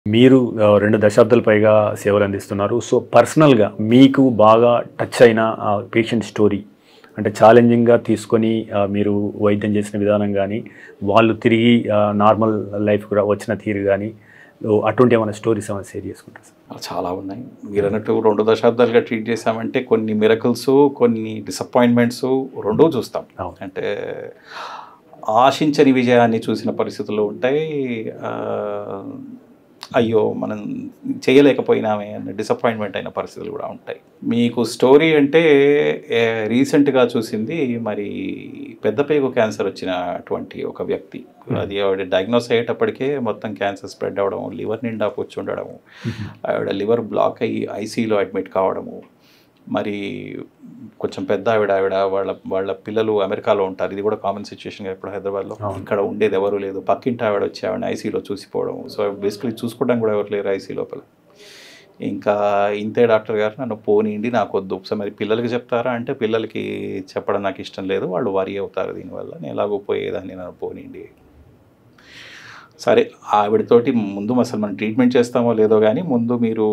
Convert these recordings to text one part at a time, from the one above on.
మీరు ఆ, రెండు దశాబ్దాల పైగా సేవలు అందిస్తున్నారు సో పర్సనల్గా మీకు బాగా టచ్ అయిన పేషెంట్ స్టోరీ అంటే ఛాలెంజింగ్గా తీసుకొని ఆ, మీరు వైద్యం చేసిన విధానం కానీ వాళ్ళు తిరిగి నార్మల్ లైఫ్ కూడా వచ్చిన తీరు కానీ ఓ, అటువంటి ఏమైనా స్టోరీస్ ఏమైనా షేర్ చేసుకుంటారు సార్ చాలా ఉన్నాయి మీరు అన్నట్టు రెండు దశాబ్దాలుగా ట్రీట్ చేసామంటే కొన్ని మిరకల్స్ కొన్ని డిసప్పాయింట్మెంట్స్ రెండూ చూస్తాం అవును. అంటే ఆశించని విజయాన్ని చూసిన పరిస్థితులు ఉంటాయి ఆ, అయ్యో మనం చేయలేకపోయినామే అన్న డిసప్పాయింట్మెంట్ అయిన పరిస్థితులు కూడా ఉంటాయి మీకు స్టోరీ అంటే రీసెంట్గా చూసింది మరి పెద్దపేగు క్యాన్సర్ వచ్చినటువంటి ఒక వ్యక్తి అది ఆవిడ డయాగ్నోస్ అయ్యేటప్పటికే మొత్తం క్యాన్సర్ స్ప్రెడ్ అవ్వడం లివర్ నిండా కూర్చుండడము ఆవిడ లివర్ బ్లాక్ అయ్యి ఐసీలో అడ్మిట్ కావడము మరి కొంచెం పెద్ద ఆవిడ ఆవిడ వాళ్ళ వాళ్ళ పిల్లలు అమెరికాలో ఉంటారు ఇది కూడా కామన్ సిచ్యువేషన్ ఇప్పుడు హైదరాబాద్లో అవును. ఇక్కడ ఉండేది ఎవరు లేదు పక్కింటి ఆవిడ వచ్చి ఆవిడ ఐసీలో చూసిపోవడం సో బేసికలీ చూసుకోవడానికి కూడా ఎవరు లేరు ఐసీ లోపల ఇంకా ఇంతే డాక్టర్ గారు నన్ను పోనీయండి నాకు వద్దు సో మరి పిల్లలకి చెప్తారా అంటే పిల్లలకి చెప్పడం నాకు ఇష్టం లేదు వాళ్ళు వరి అవుతారు దీనివల్ల నేను ఎలాగో పోయేదాన్ని నన్ను పోనీయండి సరే ఆవిడతోటి ముందు అసలు మనం ట్రీట్మెంట్ చేస్తామో లేదో కానీ ముందు మీరు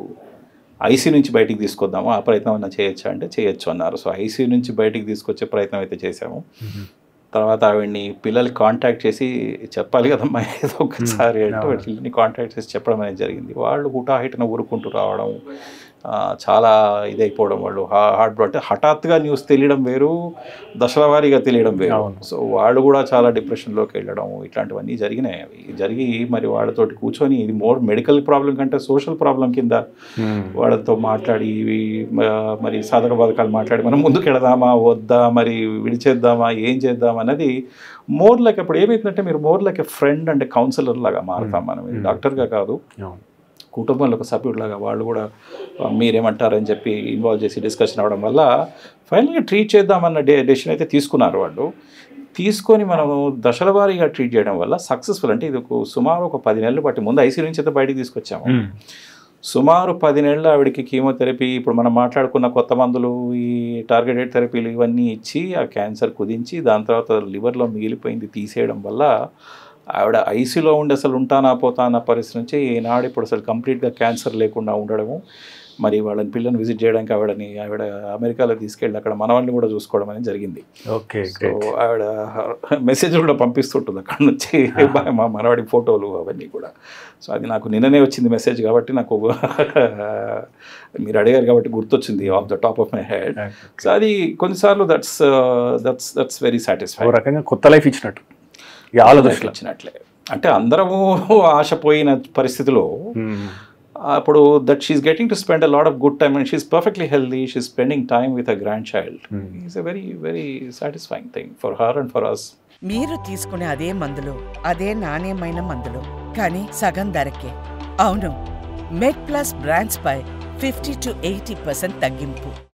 ఐసీ నుంచి బయటికి తీసుకొద్దాము ఆ ప్రయత్నం అన్నా చేయొచ్చా అంటే చేయొచ్చు అన్నారు సో ఐసీ నుంచి బయటికి తీసుకొచ్చే ప్రయత్నం అయితే చేశాము తర్వాత ఆవిడ్ని పిల్లలకి కాంటాక్ట్ చేసి చెప్పాలి కదమ్మా ఏదో ఒకసారి అంటే అవును. వీళ్ళని కాంటాక్ట్ చేసి చెప్పడం అనేది జరిగింది వాళ్ళు హుటాహిటిన ఊరుకుంటూ రావడం ఆ, చాలా ఇదైపోవడం వాళ్ళు హార్ట్ బ్రో అంటే హఠాత్తుగా న్యూస్ తెలియడం వేరు దశల వారీగా తెలియడం వేరు అవును. సో వాళ్ళు కూడా చాలా డిప్రెషన్లోకి వెళ్ళడం ఇట్లాంటివన్నీ జరిగినాయి అవి జరిగి మరి వాళ్ళతోటి కూర్చొని ఇది మోర్ మెడికల్ ప్రాబ్లం కంటే సోషల్ ప్రాబ్లం కింద వాళ్ళతో మాట్లాడి ఇవి మ- మరి సాధక బాధకాలు మాట్లాడి మనం ముందుకు వెళదామా వద్దా మరి విడిచేద్దామా ఏం చేద్దాం అన్నది మోర్ లైక్ అప్పుడు ఏమైందంటే మీరు మోర్ లైక్ ఎ ఫ్రెండ్ అంటే కౌన్సిలర్ లాగా మారుతాం మనం ఇది డాక్టర్గా కాదు అవును కుటుంబంలో ఒక సభ్యుడిలాగా వాళ్ళు కూడా "ఆ, మీరేమంటారని చెప్పి ఇన్వాల్వ్ చేసి డిస్కషన్ అవ్వడం వల్ల ఫైనల్గా ట్రీట్ చేద్దామన్న డే డెసిషన్ అయితే తీసుకున్నారు వాళ్ళు తీసుకొని మనము దశల వారీగా ట్రీట్ చేయడం వల్ల సక్సెస్ఫుల్ అంటే ఇది ఒక సుమారు ఒక పది నెలలు బట్టి ముందు ఐసీ నుంచి అయితే బయటికి తీసుకొచ్చాము సుమారు పది నెలలు ఆవిడకి కీమోథెరపీ ఇప్పుడు మనం మాట్లాడుకున్న కొత్త మందులు ఈ టార్గెటెడ్ థెరపీలు ఇవన్నీ ఇచ్చి ఆ క్యాన్సర్ కుదించి దాని తర్వాత లివర్లో మిగిలిపోయింది తీసేయడం వల్ల ఆవిడ ఐసీలో ఉండి అసలు ఉంటానా పోతానా పరిస్థితి నుంచి ఈనాడు ఇప్పుడు అసలు కంప్లీట్గా క్యాన్సర్ లేకుండా ఉండడము మరి వాళ్ళని పిల్లల్ని విజిట్ చేయడానికి ఆవిడని ఆవిడ అమెరికాలో తీసుకెళ్ళి అక్కడ మనవాళ్ళని కూడా చూసుకోవడం అనేది జరిగింది ఓకే సో గ్రేట్ ఆవిడ మెసేజ్ కూడా పంపిస్తుంటుంది అక్కడ నుంచి మా మనవాడి ఫోటోలు అవన్నీ కూడా సో అది నాకు నిన్ననే వచ్చింది మెసేజ్ కాబట్టి నాకు మీరు అడిగారు కాబట్టి గుర్తొచ్చింది off the top of my head so అది కొన్నిసార్లు that's that's that's very oh satisfy రకంగా కొత్త లైఫ్ ఇచ్చినట్టు ఇక ఆల దృష్టిలో ఇచ్చినట్లే అంటే అందరము ఆశ పోయిన పరిస్థితిలో అప్పుడు that she's getting to spend a lot of good time and she's perfectly healthy she spending time with a grandchild is a very very satisfying thing for her and for us మీరు తీసుకునే అదే మందులు అదే నాణ్యమైన మందులు కానీ సగం ధరకే అవును మెడ్ ప్లస్ బ్రాండ్స్ పై ఫిఫ్టీ టు ఎయిటీ పర్సెంట్ తగ్గింపు